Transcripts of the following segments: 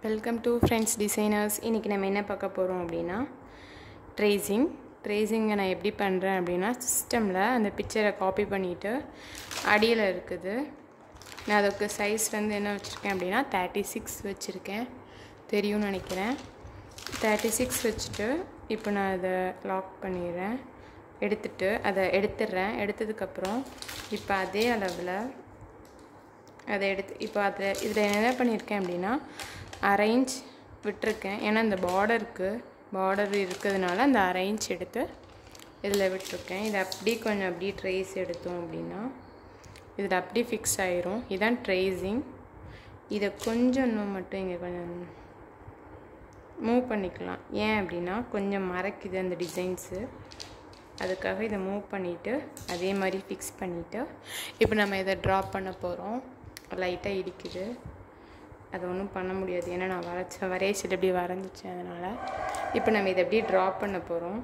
welcome to friends designers இன்றைக்கி நம்ம என்ன பார்க்க போகிறோம் அப்படின்னா ட்ரேசிங் ட்ரேசிங்கை நான் எப்படி பண்ணுறேன் அப்படின்னா சிஸ்டமில் அந்த பிக்சரை காப்பி பண்ணிவிட்டு அடியில் இருக்குது நான் அதுக்கு சைஸ் வந்து என்ன வச்சுருக்கேன் அப்படின்னா தேர்ட்டி சிக்ஸ் வச்சுருக்கேன் தெரியும்னு நினைக்கிறேன் தேர்ட்டி சிக்ஸ் வச்சுட்டு இப்போ நான் அதை லாக் பண்ணிடுறேன் எடுத்துட்டு அதை எடுத்துடுறேன் எடுத்ததுக்கப்புறம் இப்போ அதே அளவில் அதை எடுத்து இப்போ அதில் இதில் என்ன பண்ணியிருக்கேன் அப்படின்னா அரேஞ்ச் விட்டுருக்கேன் ஏன்னா இந்த பார்டருக்கு பார்டர் இருக்கிறதுனால அந்த அரேஞ்ச் எடுத்து இதில் விட்டுருக்கேன் இதை அப்படியே கொஞ்சம் அப்படியே ட்ரேஸ் எடுத்தோம் அப்படின்னா இதில் அப்படியே ஃபிக்ஸ் ஆயிரும் இதுதான் ட்ரேசிங் இதை கொஞ்சம் இன்னும் மட்டும் இங்கே கொஞ்சம் மூவ் பண்ணிக்கலாம் ஏன் அப்படின்னா கொஞ்சம் மறக்குது அந்த டிசைன்ஸு அதுக்காக இதை மூவ் பண்ணிவிட்டு அதே மாதிரி ஃபிக்ஸ் பண்ணிவிட்டு இப்போ நம்ம இதை ட்ராப் பண்ண போகிறோம் லைட்டாக இடிக்குது அது ஒன்றும் பண்ண முடியாது ஏன்னா நான் வரைச்ச வரையச்சில் எப்படி வரைஞ்சிச்சேன் அதனால் இப்போ நம்ம இதை எப்படி ட்ராப் பண்ண போகிறோம்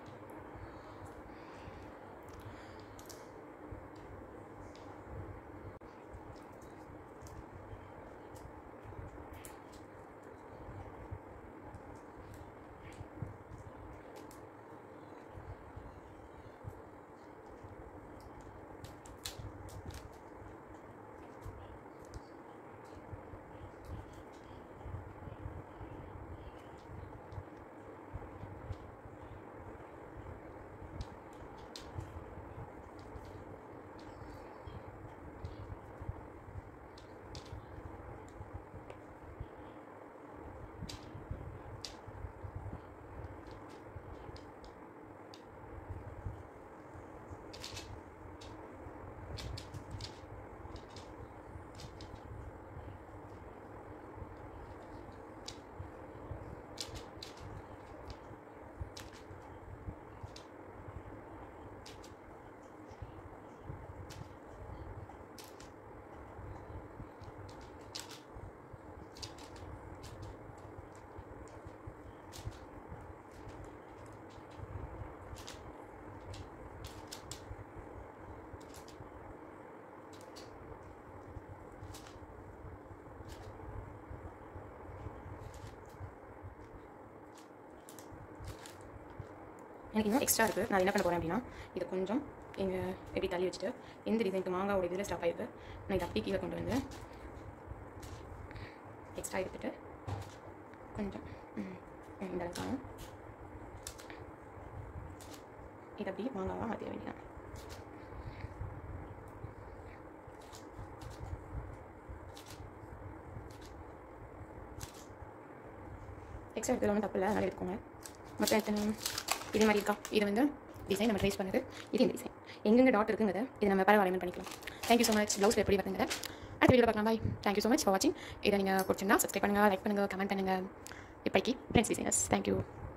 எனக்கு இன்னும் எக்ஸ்ட்ரா இருக்குது நான் என்ன பண்ண போகிறேன் அப்படின்னா இதை கொஞ்சம் இங்கே எப்படி தள்ளி வச்சுட்டு எந்த டிசைனுக்கு மாங்காவோட இதில் ஸ்டாப் ஆயிருக்கு நான் இதை அப்படியே கீழே கொண்டு வந்து எக்ஸ்ட்ரா எடுத்துட்டு கொஞ்சம் ம், இந்த அளவுக்கு இதை அப்படியே மாங்காவாக மாற்றிட வேண்டியதான் எக்ஸ்ட்ரா எடுக்கிறது ஒன்றும் தப்பு இல்லை அதனால் எடுத்துக்கோங்க மொத்தம் எத்தனை இதே மாதிரி இருக்கா இது வந்து டிசைன் நம்ம ட்ரேஸ் பண்ணது இது இந்த டிசைன் எங்கெங்கே டாட் இருக்குங்கிறத இது நம்ம பரவ அலைமெண்ட் பண்ணிக்கலாம் தேங்க்யூ ஸோ மச் ப்ளவுஸ் எப்படி வருதுங்க அடுத்த வீடியோ பார்க்கலாம் bye thank you so much for வாட்சிங் இதை நீங்கள் பிடிச்சிருந்தா சப்ஸ்கிரைப் பண்ணுங்கள் லைக் பண்ணுங்கள் கமெண்ட் பண்ணுங்கள் இப்போக்கி ஃப்ரெண்ட்ஸ் டிசைனர்ஸ் தேங்க்யூ